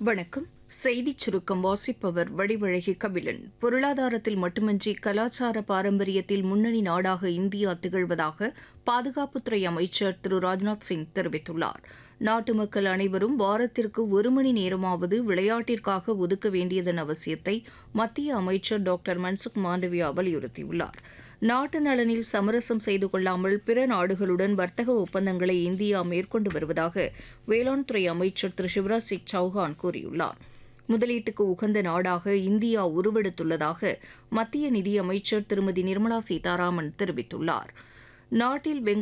வணக்கம் செய்திச் சுருக்கம் வாசிப்பவர் வடிவழகி கபிலன் பொருளாதாரத்தில் மட்டுமின்றி கலாச்சார பாரம்பரியத்தில் முன்னணி நாடாக இந்தியா திகழ்வதாக பாதுகாப்புத்துறை அமைச்சர் திரு ராஜ்நாத் சிங் தெரிவித்துள்ளார் நாட்டு மக்கள் அனைவரும் வாரத்திற்கு ஒரு மணி நேரமாவது விளையாட்டிற்காக ஒதுக்க வேண்டியதன் அவசியத்தை மத்திய அமைச்சர் டாக்டர் மன்சுக் மாண்டவியா வலியுறுத்தியுள்ளார் நாட்டு நலனில் சமரசம் செய்து கொள்ளாமல் பிற நாடுகளுடன் வர்த்தக ஒப்பந்தங்களை இந்தியா மேற்கொண்டு வருவதாக வேளாண் துறை அமைச்சர் திரு சிவராஜ் சிங் சௌஹான் கூறியுள்ளார் முதலீட்டுக்கு உகந்த நாடாக இந்தியா உருவெடுத்துள்ளதாக மத்திய நிதியமைச்சர் திருமதி நிர்மலா சீதாராமன் தெரிவித்துள்ளார் நாட்டில் வெங்காய